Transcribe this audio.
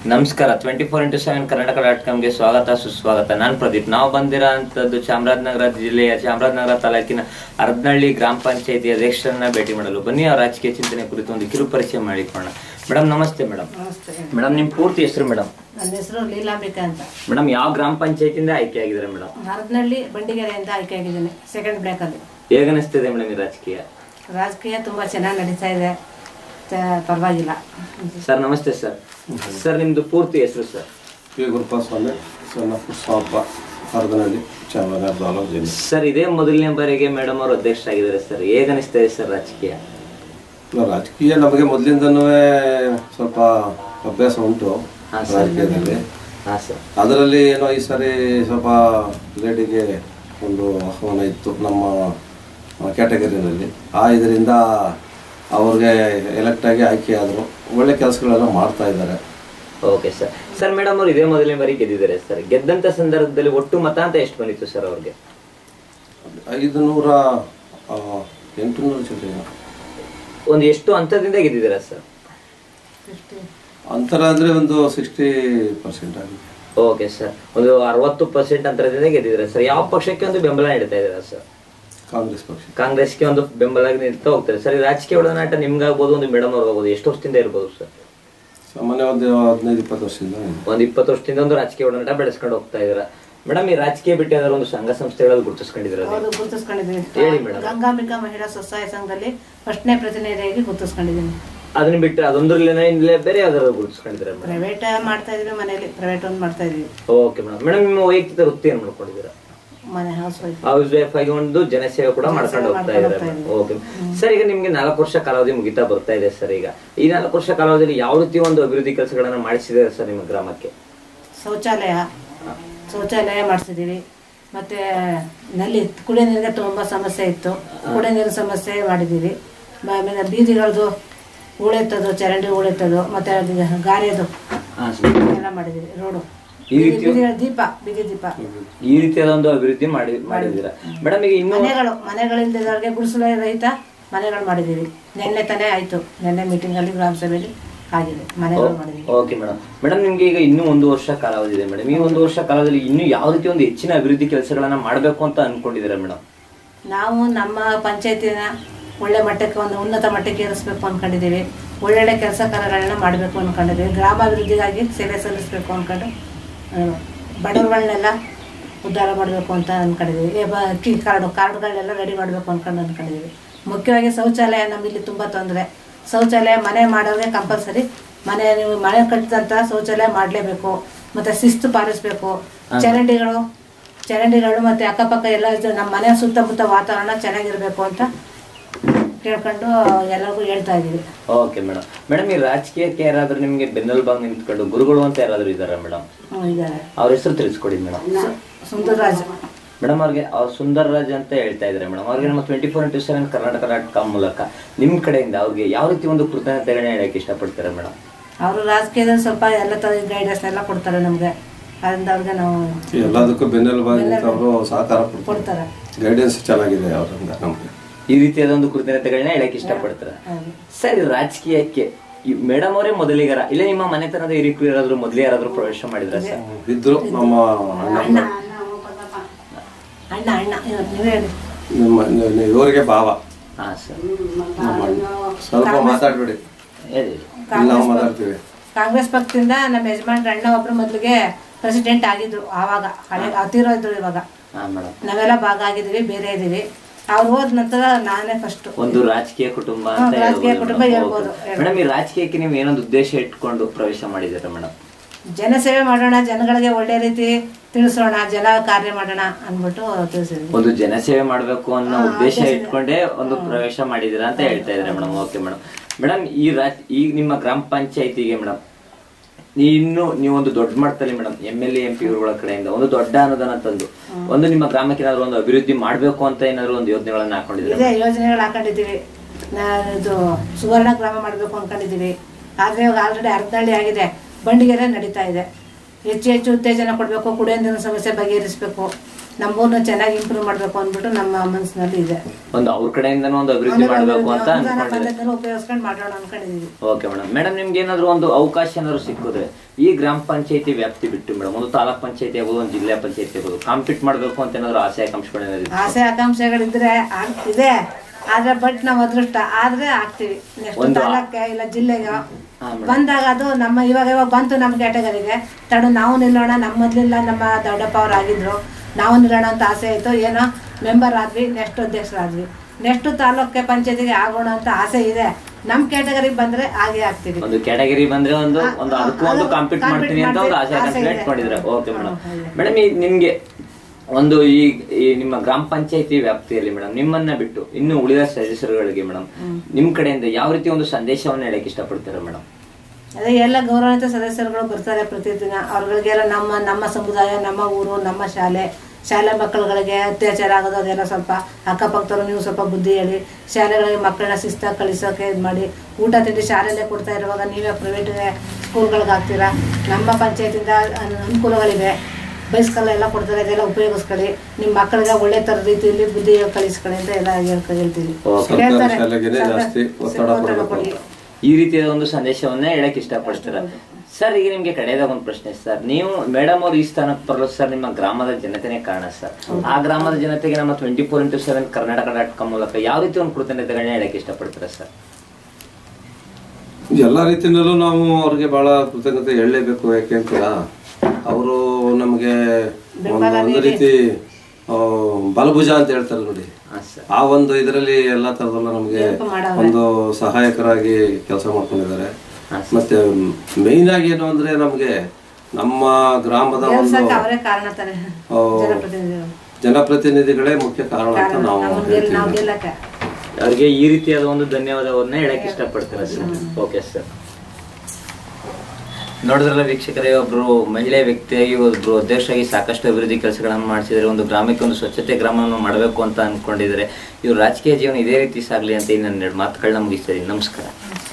ನಮಸ್ಕಾರ twenty four into seven Karnataka dot ಕಾಮ್ಗೆ ಸ್ವಾಗತ ಸುಸ್ವಾಗತ ನಾನು ಪ್ರದೀಪ್ ನಾವು ಬಂದಿರೋಂಥದ್ದು ಚಾಮರಾಜನಗರ ಜಿಲ್ಲೆಯ ಚಾಮರಾಜನಗರ ತಾಲೂಕಿನ ಅರ್ಧನಹಳ್ಳಿ ಗ್ರಾಮ ಪಂಚಾಯತಿ ಅಧ್ಯಕ್ಷರನ್ನ ಭೇಟಿ ಮಾಡಲು ಬನ್ನಿ ಅವರ ರಾಜಕೀಯ ಚಿಂತನೆ ಕುರಿತು ಒಂದು ಕಿರು ಪರಿಚಯ ಮಾಡಿಕೊಳ್ಳೋಣ ಮೇಡಮ್ ನಮಸ್ತೆ ಮೇಡಮ್ ನಮಸ್ತೆ ಮೇಡಮ್ ನಿಮ್ಮ ಪೂರ್ತಿ ಹೆಸರು ಮೇಡಮ್ ನನ್ನ ಹೆಸರು ಲೀಲಾಂಬಿಕಾ ಅಂತ ಮೇಡಮ್ ಯಾವ ಗ್ರಾಮ ಪಂಚಾಯತಿಯಿಂದ ಆಯ್ಕೆ ಆಗಿದ್ದಾರೆ ಮೇಡಮ್ ಹರದನಹಳ್ಳಿ ಬಂಡಿಗೆರೆಯಿಂದ ಆಯ್ಕೆಯಾಗಿದ್ದೀನಿ ಸೆಕೆಂಡ್ ಬ್ರೇಕಲ್ಲಿ ಹೇಗನಿಸ್ತಿದೆ ಮೇಡಮ್ ಈ ರಾಜಕೀಯ ರಾಜಕೀಯ ತುಂಬ ಚೆನ್ನಾಗಿ ನಡೀತಾ ಇದೆ ತ- ಪರವಾಗಿಲ್ಲ ಸರ್ ನಮಸ್ತೆ ಸರ್ ಸರ್ ನಿಮ್ದು ಪೂರ್ತಿ ಹೆಸರು ಸರ್ ಪಿ ಗುರುಪಾಸ್ವಾಮಿ ಸೊನ್ನಪ್ಪ ಸಾಪ ಹರದನಹಳ್ಳಿ ಚಾಮರಾಜನಗರ ತಾಲೂಕು ಜಿಲ್ಲೆ ಸರ್ ಇದೇ ಮೊದಲನೇ ಬಾರಿಗೆ ಮೇಡಮ್ ಅವರು ಅಧ್ಯಕ್ಷರಾಗಿದ್ದಾರೆ ಸರ್ ಹೇಗನಿಸ್ತಾ ಇದೆ ಸರ್ ರಾಜಕೀಯ ಇಲ್ಲ, ರಾಜಕೀಯ ನಮಗೆ ಮೊದಲಿಂದನೂ ಸ್ವಲ್ಪ ಅಭ್ಯಾಸ ಉಂಟು ಹಾ, ಸರ್. ರಾಜಕೀಯದಲ್ಲಿ ಹಾಂ ಸರ್ ಅದರಲ್ಲಿ ಏನೋ ಈ ಸಾರಿ ಸ್ವಲ್ಪ ಲೇಡಿಗೆ ಒಂದು ಆಹ್ವಾನ ಇತ್ತು ನಮ್ಮ ಕ್ಯಾಟಗರಿನಲ್ಲಿ ಆ ಇದರಿಂದ ಅವ್ರಿಗೆ ಎಲೆಕ್ಟ್ ಆಗಿ ಆಯ್ಕೆ ಆದರು ಒಳ್ಳೆ ಕೆಲಸಗಳೆಲ್ಲ ಮಾಡ್ತಾ ಇದ್ದಾರೆ ಓಕೆ ಸರ್ ಸರ್ ಮೇಡಮ್ ಅವರು ಇದೇ ಮೊದಲನೇ ಬಾರಿ ಗೆದ್ದಿದ್ದಾರೆ ಸರ್ ಗೆದ್ದಂತ ಸಂದರ್ಭದಲ್ಲಿ ಒಟ್ಟು ಮತ ಅಂತ ಎಷ್ಟು ಬಂದಿತ್ತು ಸರ್ ಅವ್ರಿಗೆ ಐದು ನೂರ ಆ, ಎಂಟು ನೂರ ಚಿಲ್ಲರೆ ಒಂದು ಎಷ್ಟು ಹಂತದಿಂದ ಗೆದ್ದಿದ್ದಾರೆ ಸರ್ ಅಂತರ ಅಂದರೆ ಒಂದು ಸಿಕ್ಸ್ಟಿ ಪರ್ಸೆಂಟ್ ಆಗಿದೆ ಓಕೆ ಸರ್ ಒಂದು ಅರವತ್ತು ಪರ್ಸೆಂಟ್ ಅಂತರದಿಂದ ಗೆದ್ದಿದ್ದಾರೆ ಸರ್ ಯಾವ ಪಕ್ಷಕ್ಕೆ ಒಂದು ಬೆಂಬಲ ನೀಡ್ತಾ ಇದ್ದಾರೆ ಸರ್ ಕಾಂಗ್ರೆಸ್ ಪಕ್ಷ ಕಾಂಗ್ರೆಸ್ಗೆ ಒಂದು ಬೆಂಬಲ ನೀಡ್ತಾ ಹೋಗ್ತಾರೆ ಸರ್ ಈ ರಾಜಕೀಯ ಒಡನಾಟ ನಿಮ್ಗಾಗ್ಬೋದು ಒಂದು ಮೇಡಮ್ ಅವ್ರಿಗಾಗ್ಬೋದು ಎಷ್ಟು ವರ್ಷದಿಂದ ಇರ್ಬೋದು ಸರ್ ಸಾಮಾನ್ಯ ಒಂದು ಹದಿನೈದು ಇಪ್ಪತ್ತು ವರ್ಷದಿಂದ ಇದೆ. ಒಂದು ಇಪ್ಪತ್ತು ವರ್ಷದಿಂದ ಒಂದು ರಾಜಕೀಯ ಒಡನಾಟ ಬೆಳೆಸ್ಕೊಂಡು ಹೋಗ್ತಾ ಇದ್ದೀರಾ ಮೇಡಮ್ ಈ ರಾಜಕೀಯ ಬಿಟ್ಟು ಯಾವ್ದಾದ್ರು ಒಂದು ಸಂಘ ಸಂಸ್ಥೆಗಳಲ್ಲಿ ಗುರುತಿಸ್ಕೊಂಡಿದ್ದೀರಾ ನೀವು? ಹೌದು ಗುರುತಿಸ್ಕೊಂಡಿದ್ದೀನಿ ಹೇಳಿ ಮೇಡಮ್ ಗಂಗಾಂಬಿಕಾ ಮಹಿಳಾ ಸ್ವಸಹಾಯ ಸಂಘದಲ್ಲಿ ಫಸ್ಟ್ನೇ ಪ್ರತಿನಿಧಿಯಾಗಿ ಗುರುತಿಸ್ಕೊಂಡಿದ್ದೀನಿ ಅದನ್ನ ಬಿಟ್ಟು ಅದೊಂದ್ರಲ್ಲೇ ಇಲ್ಲೇ ಬೇರೆ ಯಾವ್ದಾದ್ರು ಗುರುತಿಸ್ಕೊಂಡಿದ್ದೀರಾ ಮೇಡಮ್ ಪ್ರೈವೇಟ್ ಮಾಡ್ತಾ ಇದೀವಿ ಮನೇಲಿ ಪ್ರೈವೇಟ್ ಒಂದು ಮಾಡ್ತಾ ಇದೀವಿ ಓಕೆ ಮೇಡಮ್ ಮೇಡಮ್ ನಿಮ್ಮ ವೈಯಕ್ತಿಕ ವೃತ್ತಿ ಏನ್ ಮಾಡ್ಕೊಂಡಿದ್ದೀರಾ ಮನೆ ಹೌಸ್ ವೈಫ್ ಹೌಸ್ ವೈಫ್ ಆಗಿ ಒಂದು ಜನಸೇವೆ ಕೂಡ ಮಾಡ್ಕೊಂಡು ಹೋಗ್ತಾ ಇದ್ದಾರೆ ಓಕೆ ಸರ್ ಈಗ ನಿಮ್ಗೆ ನಾಲ್ಕು ವರ್ಷ ಕಾಲಾವಧಿ ಮುಗಿತಾ ಬರ್ತಾ ಇದೆ ಸರ್ ಈಗ ಈ ನಾಲ್ಕು ವರ್ಷ ಕಾಲಾವಧಿಯಲ್ಲಿ ಯಾವ ರೀತಿ ಒಂದು ಅಭಿವೃದ್ಧಿ ಕೆಲಸಗಳನ್ನ ಮಾಡಿಸಿದ್ದಾರೆ ಸರ್ ನಿಮ್ಮ ಗ್ರಾಮಕ್ಕೆ ಶೌಚಾಲಯ ಶೌಚಾಲಯ ಮಾಡಿಸಿದ್ದೀವಿ ಮತ್ತು ನಲ್ಲಿ ಕುಡಿಯೋ ನೀರಿಗೆ ತುಂಬ ಸಮಸ್ಯೆ ಇತ್ತು ಕುಡಿಯೋ ನೀರಿನ ಸಮಸ್ಯೆ ಮಾಡಿದ್ದೀವಿ ಮ- ಆಮೇಲೆ ಬೀದಿಗಳದ್ದು ಹೂಳೆತ್ತೋದು ಚರಂಡಿ ಹೂಳೆತ್ತೋದು ಮತ್ತು ಅದು ಗಾರೆದು ಹಾ, ಸರ್. ಎಲ್ಲ ಮಾಡಿದ್ದೀವಿ ರೋಡು ಈ ರೀತಿ ಬೀದಿಗಳ ದೀಪ ಬೀದಿ ದೀಪ ಈ ರೀತಿಯಾದ ಒಂದು ಅಭಿವೃದ್ಧಿ ಮಾಡಿ ಮಾಡಿದ್ದೀರಾ ಮೇಡಮ್ ಈಗ ಇನ್ನು ಮನೆಗಳು ಮನೆಗಳಿಲ್ಲದವ್ರಿಗೆ ಗುಡಿಸಲು ರಹಿತ ಮನೆಗಳು ಮಾಡಿದ್ದೀವಿ ನಿನ್ನೆ ತಾನೇ ಆಯಿತು ನಿನ್ನೆ ಮೀಟಿಂಗಲ್ಲಿ ಗ್ರಾಮ ಸಭೆಯಲ್ಲಿ ಆಗಿದೆ ಮನೆಗಳು ಮಾಡಿದ್ದೀವಿ ಓಕೆ ಮೇಡಮ್ ಮೇಡಮ್ ನಿಮ್ಗೆ ಈಗ ಇನ್ನೂ ಒಂದು ವರ್ಷ ಕಾಲಾವಧಿ ಇದೆ ಮೇಡಮ್ ಈ ಒಂದು ವರ್ಷ ಕಾಲದಲ್ಲಿ ಇನ್ನೂ ಯಾವ ರೀತಿ ಒಂದು ಹೆಚ್ಚಿನ ಅಭಿವೃದ್ಧಿ ಕೆಲಸಗಳನ್ನ ಮಾಡಬೇಕು ಅಂತ ಅನ್ಕೊಂಡಿದ್ದೀರಾ ಮೇಡಮ್ ನಾವು ನಮ್ಮ ಪಂಚಾಯತಿನ ಒಳ್ಳೆ ಮಟ್ಟಕ್ಕೆ ಒಂದು ಉನ್ನತ ಮಟ್ಟಕ್ಕೆ ಏರಿಸ್ಬೇಕು ಅಂದ್ಕೊಂಡಿದ್ದೀವಿ ಒಳ್ಳೊಳ್ಳೆ ಕೆಲಸ ಕಾರ್ಯಗಳನ್ನ ಮಾಡಬೇಕು ಅಂದ್ಕೊಂಡಿದ್ದೀವಿ ಗ್ರಾಮಾಭಿವೃದ್ಧಿಗಾಗಿ ಸೇವೆ ಸಲ್ಲಿಸಬೇಕು ಅಂದ್ಕೊಂಡು ಆ, ಬಡವರುಗಳನ್ನೆಲ್ಲ ಉದ್ಧಾರ ಮಾಡಬೇಕು ಅಂತ ಅಂದ್ಕೊಂಡಿದ್ದೀವಿ ಏ ಬ ಕಿ ಕಾರ್ಡು ಕಾರ್ಡ್ಗಳನ್ನೆಲ್ಲ ರೆಡಿ ಮಾಡಬೇಕು ಅಂದ್ಕೊಂಡು ಅಂದ್ಕೊಂಡಿದ್ದೀವಿ ಮುಖ್ಯವಾಗಿ ಶೌಚಾಲಯ ನಮ್ಮಲ್ಲಿ ತುಂಬ ತೊಂದರೆ ಶೌಚಾಲಯ ಮನೆ ಮಾಡೋರಿಗೆ ಕಂಪಲ್ಸರಿ ಮನೆ ನೀವು ಮನೆ ಕಟ್ಟಿದಂಥ ಶೌಚಾಲಯ ಮಾಡಲೇಬೇಕು ಮತ್ತು ಶಿಸ್ತು ಪಾಲಿಸಬೇಕು ಚರಂಡಿಗಳು ಚರಂಡಿಗಳು ಮತ್ತು ಅಕ್ಕಪಕ್ಕ ಎಲ್ಲ ಇದು ನಮ್ಮ ಮನೆ ಸುತ್ತಮುತ್ತ ವಾತಾವರಣ ಚೆನ್ನಾಗಿರಬೇಕು ಅಂತ ಕೇಳ್ಕೊಂಡು ಎಲ್ಲರಿಗೂ ಹೇಳ್ತಾ ಇದ್ದೀವಿ ಓಕೆ ಮೇಡಮ್ ಮೇಡಮ್ ಈ ರಾಜಕೀಯಕ್ಕೆ ಯಾರಾದ್ರೂ ನಿಮ್ಗೆ ಬೆನ್ನೆಲುಬಾಗಿ ನಿಂತ್ಕೊಂಡು ಗುರುಗಳು ಅಂತ ಯಾರಾದ್ರೂ ಇದ್ದಾರಾ ಮೇಡಮ್ ಹ್ಮ್, ಇದ್ದಾರೆ ಅವ್ರ ಹೆಸರು ತಿಳಿಸ್ಕೊಡಿ ಮೇಡಮ್ ಸುಂದರರಾಜ್ ಮೇಡಮ್ ಅವ್ರಿಗೆ ಅವ್ರು ಸುಂದರ್ ರಾಜ್ ಅಂತ ಹೇಳ್ತಾ ಇದ್ದಾರೆ ಮೇಡಮ್ ಅವ್ರಿಗೆ ನಮ್ಮ twenty four into seven Karnataka dot com ಮೂಲಕ ನಿಮ್ಮ ಕಡೆಯಿಂದ ಅವ್ರಿಗೆ ಯಾವ ರೀತಿ ಒಂದು ಕೃತಜ್ಞತೆಗಳನ್ನ ಹೇಳಕ್ಕೆ ಇಷ್ಟಪಡ್ತಾರೆ ಮೇಡಮ್ ಅವರು ರಾಜಕೀಯದಲ್ಲಿ ಸ್ವಲ್ಪ ಎಲ್ಲ ಥರ ಗೈಡೆನ್ಸ್ ಎಲ್ಲ ಕೊಡ್ತಾರೆ ನಮಗೆ ಅದರಿಂದ ಅವ್ರಿಗೆ ನಾವು ಎಲ್ಲದಕ್ಕೂ ಬೆನ್ನೆಲುಬಾಗಿ ನಿಂತು ಅವರು ಸಹಕಾರ ಕೊಡ್ತಾರೆ ಕೊಡ್ತಾರೆ ಗೈಡೆನ್ಸ್ ಚೆನ್ನಾಗಿದೆ ಅವರಿಂದ ನಮಗೆ ಈ ರೀತಿಯಾದ ಒಂದು ಕೃತಜ್ಞತೆಗಳನ್ನ ಹೇಳಕ್ಕೆ ಇಷ್ಟಪಡ್ತಾರೆ ಹೌದು. ಸರ್ ಈ ರಾಜಕೀಯಕ್ಕೆ ಮೇಡಮ್ ಅವರೇ ಮೊದಲಿಗರ ಇಲ್ಲ ನಿಮ್ಮ ಮನೆತನದ ಹಿರಿಕರು ಯಾರಾದ್ರೂ ಮೊದಲೇ ಯಾರಾದ್ರೂ ಪ್ರವೇಶ ಮಾಡಿದ್ರ ಸರ್ ಇದ್ರು ನಮ್ಮ ಅಣ್ಣ ಅಣ್ಣ ಅಣ್ಣ ಅಣ್ಣ ಇವ್ರು ನೀವೇ ಹೇಳಿ ನಿಮ್ಮ ನಿ- ಇವರಿಗೆ ಭಾವ ಹಾ ಸರ್ ನಮ್ಮ ಅಣ್ಣ ಸ್ವಲ್ಪ ಮಾತಾಡ್ಬಿಡಿ ಹೇಳಿ ಇಲ್ಲಿ ನಾವು ಮಾತಾಡ್ತೀವಿ ಕಾಂಗ್ರೆಸ್ ಪಕ್ಷದಿಂದ ನಮ್ಮ ಯಜಮಾನ್ರ ಅಣ್ಣ ಒಬ್ರು ಮೊದಲಿಗೆ ಪ್ರೆಸಿಡೆಂಟ್ ಆಗಿದ್ರು ಆವಾಗ ಹಳೆ ಅತಿರೋದ್ರು ಇವಾಗ ಹಾ ಮೇಡಮ್ ನಾವೆಲ್ಲ ಭಾಗ ಆಗಿದ್ದೀವಿ ಬೇರೆ ಇದ್ದೀವಿ ಅವ್ರು ಹೋದ ನಂತರ ನಾನೇ ಫಸ್ಟು ಒಂದು ರಾಜಕೀಯ ಕುಟುಂಬ ಹಾ, ಅಂತ ರಾಜಕೀಯ ಕುಟುಂಬ ಹೇಳ್ಬೋದು, ಮೇಡಮ್ ಈ ರಾಜಕೀಯಕ್ಕೆ ನೀವು ಏನೊಂದು ಉದ್ದೇಶ ಇಟ್ಕೊಂಡು ಪ್ರವೇಶ ಮಾಡಿದ್ದೀರಾ ಮೇಡಮ್ ಜನಸೇವೆ ಮಾಡೋಣ ಜನಗಳಿಗೆ ಒಳ್ಳೆ ರೀತಿ ತಿಳಿಸೋಣ ಜನ ಕಾರ್ಯ ಮಾಡೋಣ ಅಂದ್ಬಿಟ್ಟು ತಿಳಿಸಿದ್ವಿ ಒಂದು ಜನಸೇವೆ ಮಾಡಬೇಕು ಅನ್ನೋ ಉದ್ದೇಶ ಇಟ್ಕೊಂಡೇ ಒಂದು ಪ್ರವೇಶ ಮಾಡಿದ್ದೀರಾ ಅಂತ ಹೇಳ್ತಾ ಇದ್ದಾರೆ ಮೇಡಮ್ ಓಕೆ ಮೇಡಮ್ ಮೇಡಮ್ ಈ ರಾಜ್ ಈಗ ನಿಮ್ಮ ಗ್ರಾಮ ಪಂಚಾಯತಿಗೆ ಮೇಡಮ್ ಇನ್ನು ನೀವು ಒಂದು ದೊಡ್ಡ ಮಟ್ಟದಲ್ಲಿ ಮೇಡಮ್ ಎಮ್ ಎಲ್ ಎಂ ಪಿಗಳ ಕಡೆಯಿಂದ ಒಂದು ದೊಡ್ಡ ಅನುದಾನ ತಂದು ಒಂದು ನಿಮ್ಮ ಗ್ರಾಮಕ್ಕೆ ಏನಾದ್ರು ಒಂದು ಅಭಿವೃದ್ಧಿ ಮಾಡಬೇಕು ಅಂತ ಏನಾದ್ರು ಒಂದು ಯೋಜನೆಗಳನ್ನ ಹಾಕೊಂಡಿದ್ರೆ ಇದೇ ಯೋಜನೆಗಳು ಹಾಕೊಂಡಿದ್ದೀವಿ ನಾ- ಇದು ಸುವರ್ಣ ಗ್ರಾಮ ಮಾಡಬೇಕು ಅನ್ಕೊಂಡಿದ್ದೀವಿ ಆದರೆ ಇವಾಗ ಆಲ್ರೆಡಿ ಅರ್ಧಹಳ್ಳಿ ಆಗಿದೆ ಬಂಡಿಗೆರೆ ನಡೀತಾ ಇದೆ ಹೆಚ್ಚು ಹೆಚ್ಚು ಉತ್ತೇಜನ ಕೊಡಬೇಕು ಕುಡಿಯೋ ನೀರಿನ ಸಮಸ್ಯೆ ಬಗೆಹರಿಸಬೇಕು ನಮ್ಮೂರ್ನ ಚೆನ್ನಾಗಿ ಇಂಪ್ರೂವ್ ಮಾಡಬೇಕು ಅಂದ್ಬಿಟ್ಟು ನಮ್ಮ ಮನಸ್ಸಿನಲ್ಲಿ ಇದೆ ಒಂದು ಅವ್ರ ಕಡೆಯಿಂದನೂ ಒಂದು ಅಭಿವೃದ್ಧಿ ಮಾಡಬೇಕು ಅಂತ ಅನುದಾನ ಅನ್ಕೊಂಡಿದ್ರೆ ಬಂದದ್ದನ್ನು ಉಪಯೋಗಿಸ್ಕೊಂಡು ಮಾಡೋಣ ಅನ್ಕೊಂಡಿದೀವಿ ಓಕೆ ಮೇಡಮ್ ಮೇಡಮ್ ನಿಮ್ಗೆ ಏನಾದ್ರು ಒಂದು ಅವಕಾಶ ಏನಾದ್ರು ಸಿಕ್ಕಿದ್ರೆ ಈ ಗ್ರಾಮ ಪಂಚಾಯತಿ ವ್ಯಾಪ್ತಿ ಬಿಟ್ಟು ಮೇಡಮ್ ಒಂದು ತಾಲೂಕ್ ಪಂಚಾಯತಿ ಆಗ್ಬೋದು ಒಂದು ಜಿಲ್ಲಾ ಪಂಚಾಯತಿ ಆಗ್ಬೋದು ಕಾಂಪೀಟ್ ಮಾಡಬೇಕು ಅಂತ ಏನಾದ್ರು ಆಸೆ ಆಕಾಂಕ್ಷೆಗಳು ಏನಾದ್ರು ಇದ್ಯಾ? ಆಸೆ ಆಕಾಂಕ್ಷೆಗಳಿದ್ರೆ ಆಗ್ತಿದೆ ಆದ್ರೆ ಬಟ್ ನಾವು ಅದೃಷ್ಟ ಆದ್ರೆ ಆಗ್ತೀವಿ ನೆಕ್ಸ್ಟ್ ಒಂದು- ತಾಲೂಕೆ ಇಲ್ಲ ಜಿಲ್ಲೆಗೆ ಹಾ, ಮೇಡಮ್. ಬಂದಾಗ ಅದು ನಮ್ಮ ಇವಾಗ ಇವಾಗ ಬಂತು ನಮ್ಮ ಕ್ಯಾಟಗರಿಗೆ ತಡು ನಾವು ನಿಲ್ಲೋಣ ನಮ್ಮ ಮೊದ್ಲಿಲ್ಲ ನಮ್ಮ ದೊಡ್ಡಪ್ಪ ಅವ್ರು ಆಗಿದ್ರು ನಾವು ನಿಲ್ಲೋಣ ಅಂತ ಆಸೆ ಆಯ್ತು ಏನೋ ಮೆಂಬರ್ ಆದ್ವಿ ನೆಕ್ಸ್ಟ್ ಅಧ್ಯಕ್ಷರಾದ್ವಿ ನೆಕ್ಸ್ಟ್ ತಾಲೂಕೆ ಪಂಚಾಯತಿಗೆ ಆಗೋಣ ಅಂತ ಆಸೆ ಇದೆ ನಮ್ಮ ಕ್ಯಾಟಗರಿಗೆ ಬಂದ್ರೆ ಹಾಗೆ ಆಗ್ತೀವಿ ಒಂದು ಕ್ಯಾಟಗರಿ ಬಂದ್ರೆ ಒಂದು ಹಾ, ಒಂದು ಹಾ, ಅದಕ್ಕೂ ಒಂದು ಅದು ಕಾಂಪೀಟ್ compete ಮಾಡ್ತೀನಿ ಅಂತ ಒಂದು ಆಸೆ ಮಾಡ್ತೀನಿ, ಆಕಾಂಕ್ಷೆ ಆಸೆ ಇದೆ. ಇಟ್ಕೊಂಡಿದ್ರೆ ಓಕೆ ಮೇಡಮ್ ಹಾ, ಇದೆ. ಮೇಡಮ್ ಈ ನಿಮ್ಗೆ ಒಂದು ಈ ಈ ನಿಮ್ಮ ಗ್ರಾಮ ಪಂಚಾಯತಿ ವ್ಯಾಪ್ತಿಯಲ್ಲಿ ಮೇಡಮ್ ನಿಮ್ಮನ್ನ ಬಿಟ್ಟು ಇನ್ನು ಉಳಿದ ಸದಸ್ಯರುಗಳಿಗೆ ಮೇಡಮ್ ನಿಮ್ ಕಡೆಯಿಂದ ಯಾವ ರೀತಿ ಒಂದು ಸಂದೇಶವನ್ನು ಹೇಳಕ್ ಇಷ್ಟಪಡ್ತೀರಾ ಮೇಡಮ್ ಅದೇ ಎಲ್ಲ ಗೌರವಾನ್ವಿತ ಸದಸ್ಯರುಗಳು ಬರ್ತಾರೆ ಪ್ರತಿದಿನ ಅವ್ರಗಳಿಗೆಲ್ಲ ನಮ್ಮ ನಮ್ಮ ಸಮುದಾಯ ನಮ್ಮ ಊರು ನಮ್ಮ ಶಾಲೆ ಶಾಲೆ ಮಕ್ಕಳುಗಳಿಗೆ ಅತ್ಯಾಚಾರ ಆಗೋದು ಅದೆಲ್ಲ ಸ್ವಲ್ಪ ಅಕ್ಕಪಕ್ಕದವರು ನೀವು ಸ್ವಲ್ಪ ಬುದ್ಧಿ ಹೇಳಿ ಶಾಲೆಗಳಿಗೆ ಮಕ್ಕಳನ್ನ ಶಿಸ್ತಾಗಿ ಕಳಿಸೋಕೆ ಇದು ಮಾಡಿ ಊಟ ತಿಂಡಿ ಶಾಲೆಯಲ್ಲೇ ಕೊಡ್ತಾ ಇರುವಾಗ ನೀವೇ ಪ್ರೈವೇಟ್ ಸ್ಕೂಲ್ಗಳಿಗೆ ಹಾಕ್ತೀರಾ ನಮ್ಮ ಪಂಚಾಯತಿಂದ ಅನುಕೂಲಗಳಿವೆ ಬೈಸ್ಕಲ್ ಎಲ್ಲ ಕೊಡ್ತಾರೆ ಅದೆಲ್ಲ ಉಪಯೋಗಿಸ್ಕೊಳ್ಳಿ ನಿಮ್ಮ ಮಕ್ಕಳಿಗೆ ಒಳ್ಳೆ ಥರ ರೀತಿಯಲ್ಲಿ ಬುದ್ಧಿ ಕಳಿಸ್ಕೊಳ್ಳಿ ಅಂತ ಎಲ್ಲ ಹೇಳ್ಕೊ ಹೇಳ್ತೀವಿ ಓಕೆ. ಹೇಳ್ತಾರೆ ಶಾಲೆಗೆನೆ ಜಾಸ್ತಿ ಒತ್ತಡ ಒತ್ತಡ ಕೊಡ್ಬೇಕು. ಕೊಡಿ ಈ ರೀತಿಯಾದ ಒಂದು ಸಂದೇಶವನ್ನೇ ಹೇಳಕ್ ಇಷ್ಟಪಡ್ತೀರಾ ಸರ್ ಈಗ ನಿಮ್ಗೆ ಕಡೆಯದಾಗ ಒಂದು ಪ್ರಶ್ನೆ ಸರ್ ನೀವು ಮೇಡಮ್ ಅವ್ರು ಈ ಸ್ಥಾನಕ್ಕೆ ಬರಲು ಸರ್ ನಿಮ್ಮ ಗ್ರಾಮದ ಜನತೆನೇ ಕಾರಣ ಸರ್ ಆ ಗ್ರಾಮದ ಜನತೆಗೆ ನಮ್ಮ twenty four into seven Karnataka dot com ಮೂಲಕ ಯಾವ ರೀತಿ ಒಂದು ಕೃತಜ್ಞತೆಗಳನ್ನ ಹೇಳಕ್ ಇಷ್ಟಪಡ್ತೀರಾ ಸರ್ ಎಲ್ಲ ರೀತಿಯಲ್ಲೂ ನಾವು ಅವ್ರಿಗೆ ಬಹಳ ಕೃತಜ್ಞತೆ ಹೇಳಲೇಬೇಕು ಯಾಕೆಂತ ಅವರು ನಮಗೆ ಒಂದು ಒಂದು ರೀತಿ ಆ, ಬಲಭುಜ ಅಂತ ಹೇಳ್ತಾರೆ ನೋಡಿ ಹಾ ಸರ್ ಆ ಒಂದು ಇದರಲ್ಲಿ ಎಲ್ಲ ತರದಲ್ಲ ನಮಗೆ ಹೆಲ್ಪ್ ಮಾಡವ್ರೆ. ಒಂದು ಸಹಾಯಕರಾಗಿ ಕೆಲಸ ಮಾಡ್ಕೊಂಡಿದ್ದಾರೆ ಹಾ, ಮತ್ತೆ ಮೇಯ್ನ್ ಆಗಿ ಏನು ಅಂದ್ರೆ ನಮಗೆ ನಮ್ಮ ಗ್ರಾಮದ ಒಂದು ಕೆಲ್ಸಕ್ಕೆ ಅವರೇ ಕಾರಣ ತಾನೆ ಆ, ಜನಪ್ರತಿನಿಧಿಗಳು ಜನಪ್ರತಿನಿಧಿಗಳೇ ಮುಖ್ಯ ಕಾರಣ ಅಂತ ನಾವು ನಾವು ಗೆಲ್ ನಾವು ಹೇಳ್ತೀವಿ ಗೆಲ್ಲಕ್ಕೆ ಅವ್ರಿಗೆ ಈ ರೀತಿಯಾದ ಒಂದು ಧನ್ಯವಾದವನ್ನ ಹೇಳಕ್ ಇಷ್ಟಪಡ್ತೀರಾ ಸರ್ ಓಕೆ ಸರ್ ನೋಡಿದ್ರಲ್ಲ ವೀಕ್ಷಕರೇ ಒಬ್ರು ಮಹಿಳೆ ವ್ಯಕ್ತಿಯಾಗಿ ಒಬ್ರು ಅಧ್ಯಕ್ಷರಾಗಿ ಸಾಕಷ್ಟು ಅಭಿವೃದ್ಧಿ ಕೆಲಸಗಳನ್ನು ಮಾಡಿಸಿದ್ರೆ ಒಂದು ಗ್ರಾಮಕ್ಕೆ ಒಂದು ಸ್ವಚ್ಛತೆ ಗ್ರಾಮವನ್ನು ಮಾಡಬೇಕು ಅಂತ ಅನ್ಕೊಂಡಿದ್ದಾರೆ ಇವ್ರು ರಾಜಕೀಯ ಜೀವನ ಇದೇ ರೀತಿ ಸಾಗಲಿ ಅಂತ ಈ ನನ್ನ ಎರಡು ಮಾತುಗಳನ್ನ ಮುಗಿಸ್ತಾ ಇದ್ದೀನಿ ನಮಸ್ಕಾರ